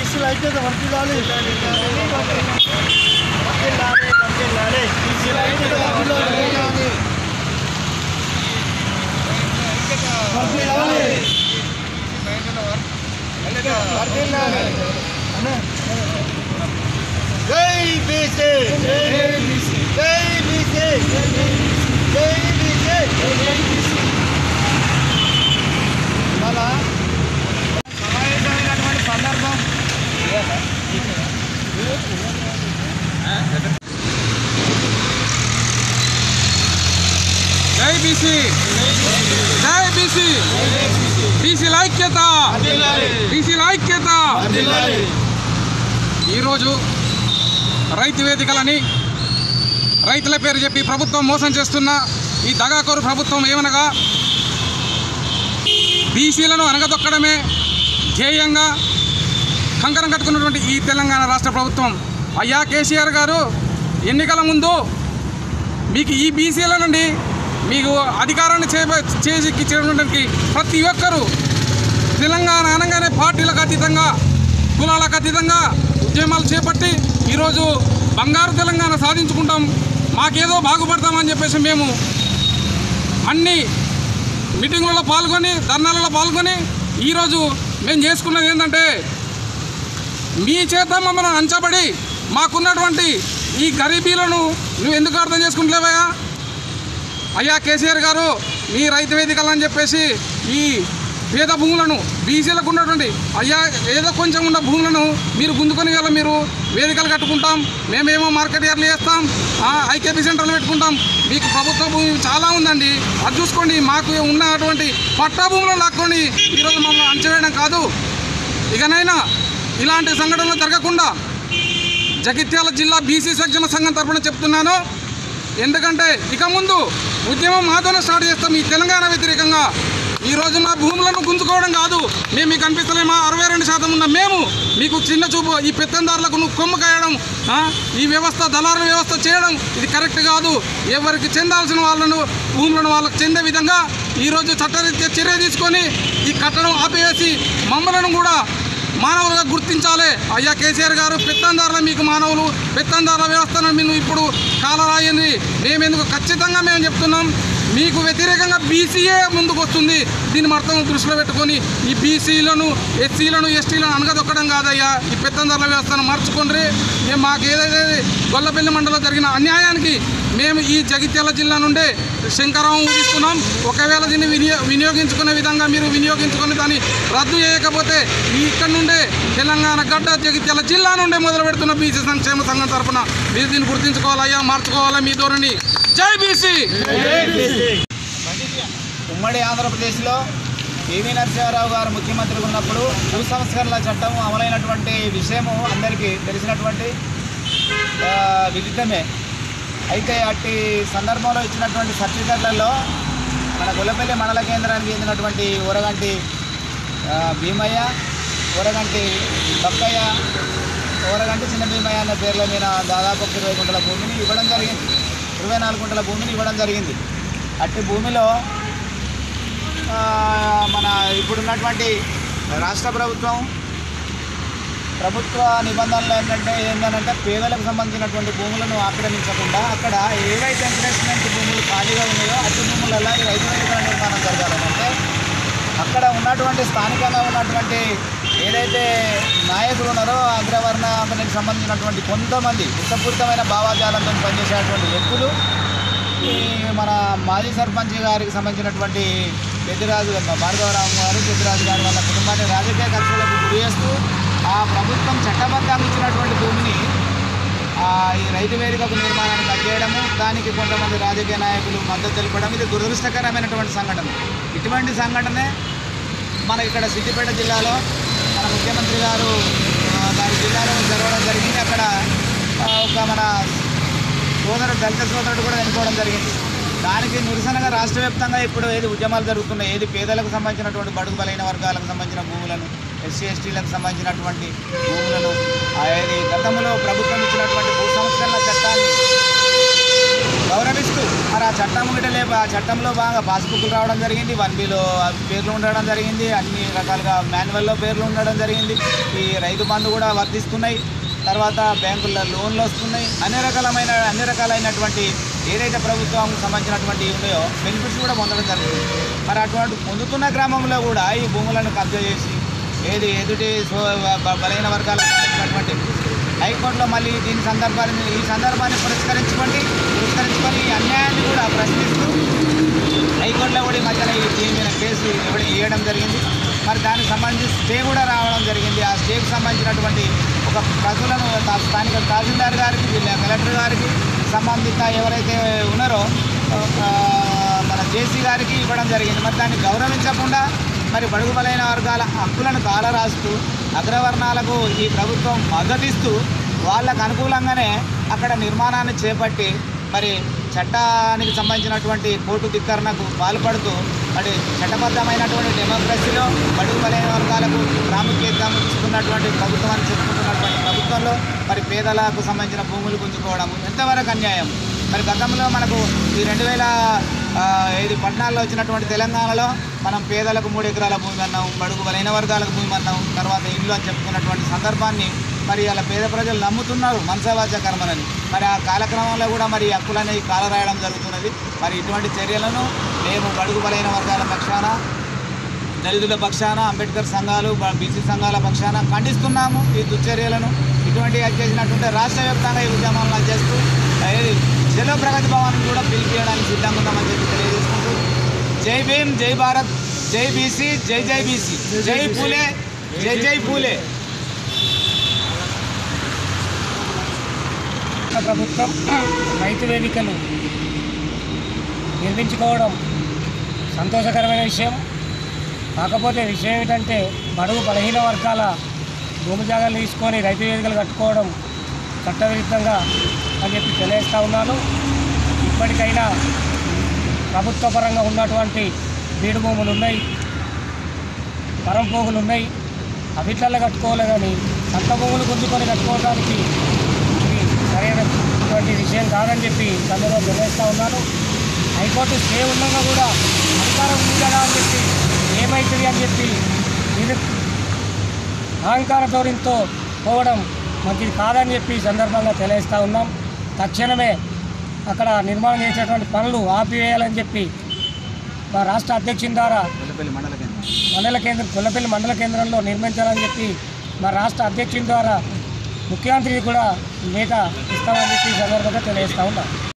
బీసీల ఐక్యత వర్తిల్లాలి బీసీల ఐక్యత వర్తిల్లాలి వర్తిల్లాలి జై బీసీ జై బీసీ జై బీసీ జై బీసీ ఇవాళ సమావేశమైనటువంటి సందర్భం జై బీసీ జై బీసీ బీసీల ఐక్యత బీసీల ఐక్యత ఈరోజు రైతు వేదికలని రైతుల పేరు చెప్పి ప్రభుత్వం మోసం చేస్తున్న ఈ దగాకోరు ప్రభుత్వం ఏమనగా బీసీలను అనగదొక్కడమే ధ్యేయంగా కంకణం కట్టుకున్నటువంటి ఈ తెలంగాణ రాష్ట్ర ప్రభుత్వం అయ్యా కేసీఆర్ గారు ఎన్నికల ముందు మీకు ఈ బీసీల నుండి మీకు అధికారాన్ని చే చేజిక్కించడానికి ప్రతి ఒక్కరూ తెలంగాణ అనగానే పార్టీలకు అతీతంగా కులాలకు అతీతంగా ఉద్యమాలు చేపట్టి ఈరోజు బంగారు తెలంగాణ సాధించుకుంటాం మాకేదో బాగుపడతామని చెప్పేసి మేము అన్ని మీటింగులలో పాల్గొని ధర్నాలలో పాల్గొని ఈరోజు మేము చేసుకున్నది ఏంటంటే మీ చేత మమ్మల్ని అంచబడి మాకున్నటువంటి ఈ గరీబీలను నువ్వు ఎందుకు అర్థం చేసుకుంటలేవయ్యా అయ్యా కేసీఆర్ గారు మీ రైతు వేదికలు అని చెప్పేసి ఈ పేద భూములను బీసీలకు ఉన్నటువంటి అయ్యా ఏదో కొంచెం ఉన్న భూములను మీరు గుంజుకొని గల మీరు వేదికలు కట్టుకుంటాం మేమేమో మార్కెట్ యార్డ్లు చేస్తాం ఐకేపీ సెంటర్లు పెట్టుకుంటాం మీకు ప్రభుత్వ భూమి చాలా ఉందండి అది చూసుకోండి మాకు ఉన్నటువంటి పట్టా భూములను లాక్కొని ఈరోజు మమ్మల్ని అంచవేయడం కాదు ఇకనైనా ఇలాంటి సంఘటనలు జరగకుండా జగిత్యాల జిల్లా బీసీ సంక్షేమ సంఘం తరఫున చెప్తున్నాను ఎందుకంటే ఇక ముందు ఉద్యమం మాతోనే స్టార్ట్ చేస్తాం ఈ తెలంగాణ వ్యతిరేకంగా ఈ రోజు మా భూములను గుంజుకోవడం కాదు మేము మీకు అనిపిస్తలేమా అరవై రెండు శాతం ఉన్న మేము మీకు చిన్న చూపు ఈ పెత్తందారులకు నువ్వు కొమ్ము కాయడం ఆ, ఈ వ్యవస్థ దళారుల వ్యవస్థ చేయడం ఇది కరెక్ట్ కాదు ఎవరికి చెందాల్సిన వాళ్ళను భూములను వాళ్ళకు చెందే విధంగా ఈరోజు చట్టరీత్యా చర్య తీసుకొని ఈ కట్టడం ఆపేసి మమ్మలను కూడా మానవులుగా గుర్తించాలి అయ్యా కేసీఆర్ గారు పెత్తందారుల మీకు మానవులు పెత్తందారుల వ్యవస్థను మీరు ఇప్పుడు కాలరాయండి మేమెందుకు ఖచ్చితంగా మేము చెప్తున్నాం మీకు వ్యతిరేకంగా బీసీఏ ముందుకు వస్తుంది దీన్ని మొత్తం దృష్టిలో పెట్టుకొని ఈ బీసీలను ఎస్సీలను ఎస్టీలను అనగదొక్కడం కాదయ్యా ఈ పెత్తందారుల వ్యవస్థను మార్చుకోండి మేము మాకు ఏదైతే గొల్లపల్లి మండలంలో జరిగిన అన్యాయానికి మేము ఈ జగిత్యాల జిల్లా నుండే శంకరావం ఊదిస్తున్నాం ఒకవేళ దీన్ని వినియో వినియోగించుకునే విధంగా మీరు వినియోగించుకుని దాన్ని రద్దు చేయకపోతే ఈ ఇక్కడ నుండే తెలంగాణ గడ్డ జగిత్యాల జిల్లా నుండే మొదలు పెడుతున్న బీసీ సంక్షేమ సంఘం తరఫున మీరు దీన్ని గుర్తించుకోవాలయ్యా మార్చుకోవాలా మీ ధోరణి జై బీసీ ఉమ్మడి ఆంధ్రప్రదేశ్లో పివి నరసింహారావు గారు ముఖ్యమంత్రిగా ఉన్నప్పుడు భూ సంస్కరణల చట్టం అమలైనటువంటి విషయము అందరికీ తెలిసినటువంటి ఆ, విదితమే అయితే అట్టి సందర్భంలో ఇచ్చినటువంటి సర్టిఫికెట్లలో మన గొల్లపల్లి మండల కేంద్రానికి చెందినటువంటి ఊరగంటి ఆ, భీమయ్య ఊరగంటి బక్కయ్య ఊరగంటి చిన్న భీమయ్య అనే పేర్ల మీద దాదాపు ఒక ఇరవై గుంటల భూమిని ఇవ్వడం జరిగింది ఇరవై నాలుగు గుంటల భూమిని ఇవ్వడం జరిగింది అట్టి భూమిలో ఆ, మన ఇప్పుడున్నటువంటి రాష్ట్ర ప్రభుత్వం ప్రభుత్వ నిబంధనలు ఏంటంటే ఏంటంటే పేదలకు సంబంధించినటువంటి భూములను ఆక్రమించకుండా అక్కడ ఏవైతే ఎంకరేజ్మెంట్ భూములు ఖాళీగా ఉన్నాయో అట్టి భూములలో ఈ రైతు వేదికల నిర్మాణం జరగాలని అంటే అక్కడ ఉన్నటువంటి స్థానికంగా ఉన్నటువంటి ఏదైతే నాయకులు ఉన్నారో అగ్రవర్ణ అతనికి సంబంధించినటువంటి కొంతమంది ఉత్తపూరితమైన భావాజాలంతో పనిచేసేటువంటి వ్యక్తులు ఈ మన మాజీ సర్పంచ్ గారికి సంబంధించినటువంటి పెద్దిరాజు భార్గవరావు గారు పెద్దిరాజు గారి వాళ్ళ కుటుంబాన్ని రాజకీయ ఖర్చులకు గురి చేస్తూ ఆ ప్రభుత్వం చట్టబద్ధంగా ఇచ్చినటువంటి భూమిని ఆ, ఈ రైతు వేదికకు నిర్మాణానికి అడ్డేయడము దానికి కొంతమంది రాజకీయ నాయకులు మద్దతు తెలపడం ఇది దురదృష్టకరమైనటువంటి సంఘటన ఇటువంటి సంఘటనే మన ఇక్కడ సిద్దిపేట జిల్లాలో మన ముఖ్యమంత్రి గారు ఆ, వారి జిల్లాలో జరగడం జరిగింది అక్కడ ఆ, ఒక మన సోదరుడు దళిత సోదరుడు కూడా చనిపోవడం జరిగింది దానికి నిరసనగా రాష్ట్ర వ్యాప్తంగా ఇప్పుడు ఏది ఉద్యమాలు జరుగుతున్నాయి ఏది పేదలకు సంబంధించినటువంటి బడుగు బలైన వర్గాలకు సంబంధించిన భూములను ఎస్సీ ఎస్టీలకు సంబంధించినటువంటి భూములను ఆ ఏది గతంలో ప్రభుత్వం ఇచ్చినటువంటి భూ సంస్కరణల చట్టాన్ని గౌరవిస్తూ మరి ఆ చట్టం గిట్ట లేపు ఆ చట్టంలో బాగా పాస్బుక్లు రావడం జరిగింది వన్ బిలో పేర్లు ఉండడం జరిగింది అన్ని రకాలుగా మాన్యువల్లో పేర్లు ఉండడం జరిగింది ఈ రైతు బంధు కూడా వర్తిస్తున్నాయి తర్వాత బ్యాంకుల్లో లోన్లు వస్తున్నాయి అన్ని రకాలమైన అన్ని రకాలైనటువంటి ఏదైతే ప్రభుత్వం సంబంధించినటువంటి ఉన్నాయో బెనిఫిట్స్ కూడా పొందడం జరుగుతుంది మరి అటువంటి పొందుతున్న గ్రామంలో కూడా ఈ భూములను కబ్జా చేసి ఏది ఎదుటి సో బ- బలహీన వర్గాలకు సంబంధించినటువంటి హైకోర్టులో మళ్ళీ దీని సందర్భాన్ని ఈ సందర్భాన్ని పురస్కరించుకోండి పురస్కరించుకొని ఈ అన్యాయాన్ని కూడా ప్రశ్నిస్తూ హైకోర్టులో కూడా ఈ మధ్యన ఈ దీని మీద కేసు ఇవ్వడం ఇవ్వడం జరిగింది మరి దానికి సంబంధించి స్టే కూడా రావడం జరిగింది ఆ స్టేకి సంబంధించినటువంటి ఒక ప్రజలను తా- స్థానిక తహసీల్దార్ గారికి జిల్లా కలెక్టర్ గారికి సంబంధిత ఎవరైతే ఉన్నారో ఆ, మన జేసీ గారికి ఇవ్వడం జరిగింది మరి దాన్ని గౌరవించకుండా మరి బడుగు బలైన వర్గాల హక్కులను కాలరాస్తూ అగ్రవర్ణాలకు ఈ ప్రభుత్వం మద్దతిస్తూ వాళ్ళకు అనుకూలంగానే అక్కడ నిర్మాణాన్ని చేపట్టి మరి చట్టానికి సంబంధించినటువంటి కోర్టు ధిక్కరణకు పాల్పడుతూ మరి చట్టబద్ధమైనటువంటి డెమోక్రసీలో బడుగు బలైన వర్గాలకు ప్రాముఖ్యత ఇస్తున్నటువంటి ప్రభుత్వం అని చెప్పుకుంటున్నటువంటి ప్రభుత్వంలో మరి పేదలకు సంబంధించిన భూములు గుంజుకోవడం ఎంతవరకు అన్యాయం మరి గతంలో మనకు ఈ రెండు వేల ఆ, ఇది పట్టణాల్లో వచ్చినటువంటి తెలంగాణలో మనం పేదలకు మూడు ఎకరాల భూమి అన్నాం బడుగు బలైన వర్గాలకు భూమి అన్నాం తర్వాత ఇల్లు అని చెప్పుకున్నటువంటి సందర్భాన్ని మరి అలా పేద ప్రజలు నమ్ముతున్నారు మనసవాచ కర్మలని మరి ఆ కాలక్రమంలో కూడా మరి ఈ హక్కులనేవి కాలరాయడం జరుగుతున్నది మరి ఇటువంటి చర్యలను మేము బడుగు బలైన వర్గాల పక్షాన దళితుల పక్షాన అంబేద్కర్ సంఘాలు బ- బీసీ సంఘాల పక్షాన ఖండిస్తున్నాము ఈ దుశ్చర్యలను ఇటువంటి చేసినటువంటి రాష్ట్ర వ్యాప్తంగా ఈ ఉద్యమాలను చేస్తూ ఏది జలో ప్రగతి భవన్ కూడా పిలిపించడానికి సిద్ధంగా ఉన్నామని చెప్పి తెలియజేసుకుంటూ జై భీమ్ జై భారత్ జై బీసీ జై జై బీసీ జై పూలే జై జై పూలే రాష్ట్ర ప్రభుత్వం రైతు వేదికలు నిర్మించుకోవడం సంతోషకరమైన విషయం కాకపోతే విషయం ఏమిటంటే బడుగు బలహీన వర్గాల భూమి జాగాలు తీసుకొని రైతు వేదికలు కట్టుకోవడం చట్టవిరుద్ధంగా అని చెప్పి తెలియజేస్తూ ఉన్నాను ఇప్పటికైనా ప్రభుత్వ పరంగా ఉన్నటువంటి బీడు భూములు ఉన్నాయి పరంపోగులు ఉన్నాయి అవిట్లలో కట్టుకోవాలి కానీ సొంత భూములు గుంజుకొని కట్టుకోవడానికి ఇది సరైనటువంటి విషయం కాదని చెప్పి సందర్భంగా తెలియజేస్తూ ఉన్నాను హైకోర్టు స్టే ఉండగా కూడా అధికారం ఉంది కదా అని చెప్పి ఏమవుతుంది అని చెప్పి ఇది అహంకార ధోరణితో పోవడం మంచిది కాదని చెప్పి ఈ సందర్భంగా తెలియజేస్తూ ఉన్నాం తక్షణమే అక్కడ నిర్మాణం చేసేటువంటి పనులు ఆపివేయాలని చెప్పి మా రాష్ట్ర అధ్యక్షుని ద్వారా పెద్దపల్లి మండల కేంద్రం మండల కేంద్రం కొల్లపల్లి మండల కేంద్రంలో నిర్మించాలని చెప్పి మా రాష్ట్ర అధ్యక్షుని ద్వారా ముఖ్యమంత్రికి కూడా లేఖ ఇస్తామని చెప్పి ఈ సందర్భంగా తెలియజేస్తా ఉన్నాం